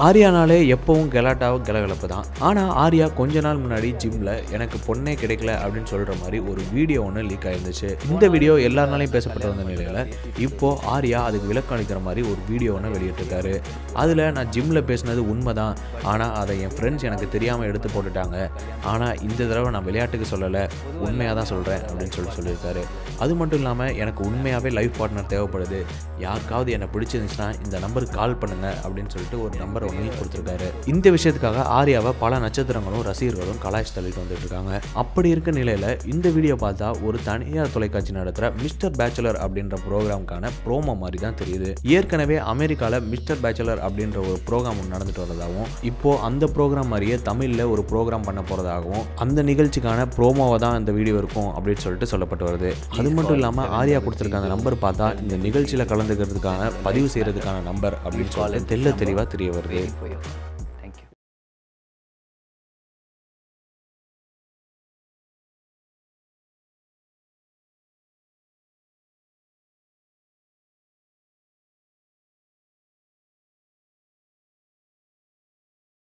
ஆர்யானாலே எப்பவும் கெலாட்டாவும் கலகலப்பு தான் ஆனால் ஆர்யா கொஞ்ச நாள் முன்னாடி ஜிம்மில் எனக்கு பொண்ணே கிடைக்கல அப்படின்னு சொல்கிற மாதிரி ஒரு வீடியோ ஒன்று லீக் ஆயிருந்துச்சு இந்த வீடியோ எல்லாருனாலையும் பேசப்பட்டு வந்த நிலையில் இப்போ ஆர்யா அதுக்கு விளக்கம் அளிக்கிற மாதிரி ஒரு வீடியோ ஒன்று வெளியிட்டிருக்காரு அதில் நான் ஜிம்மில் பேசினது உண்மை தான் ஆனால் அதை என் ஃப்ரெண்ட்ஸ் எனக்கு தெரியாமல் எடுத்து போட்டுட்டாங்க ஆனால் இந்த தடவை நான் விளையாட்டுக்கு சொல்லலை உண்மையாக தான் சொல்கிறேன் அப்படின்னு சொல்லிட்டு சொல்லியிருக்காரு அது மட்டும் இல்லாமல் எனக்கு உண்மையாகவே லைஃப் பார்ட்னர் தேவைப்படுது யாருக்காவது என்னை பிடிச்சிருந்துச்சுன்னா இந்த நம்பருக்கு கால் பண்ணுங்க அப்படின்னு சொல்லிட்டு ஒரு நம்பர் ஒன்று கொடுத்துருக்காரு இந்த விஷயத்துக்காக ஆர்யாவை பல நட்சத்திரங்களும் ரசிகர்களும் கலாய்ச்சி தள்ளிட்டு வந்துட்டு இருக்காங்க அப்படி இருக்க நிலையில் இந்த வீடியோ பார்த்தா ஒரு தனியார் தொலைக்காட்சி நடத்துகிற மிஸ்டர் பேச்சுலர் அப்படின்ற ப்ரோக்ராமுக்கான ப்ரோமோ மாதிரி தான் தெரியுது ஏற்கனவே அமெரிக்காவில் மிஸ்டர் பேச்சுலர் அப்படின்ற ஒரு ப்ரோக்ராம் ஒன்று நடந்துட்டு வரதாகவும் இப்போ அந்த ப்ரோக்ராம் மாதிரியே தமிழில் ஒரு ப்ரோக்ராம் பண்ண போகிறதாகவும் அந்த நிகழ்ச்சிக்கான ப்ரோமோவை தான் இந்த வீடியோ இருக்கும் அப்படின்னு சொல்லிட்டு சொல்லப்பட்டு வருது அது மட்டும் இல்லாமல் ஆர்யா கொடுத்துருக்க அந்த நம்பர் பார்த்தா இந்த நிகழ்ச்சியில் கலந்துக்கிறதுக்கான பதிவு செய்கிறதுக்கான நம்பர் அப்படின்னு சொல்லிட்டு தெள்ள தெளிவாக தெரிய வருது for you.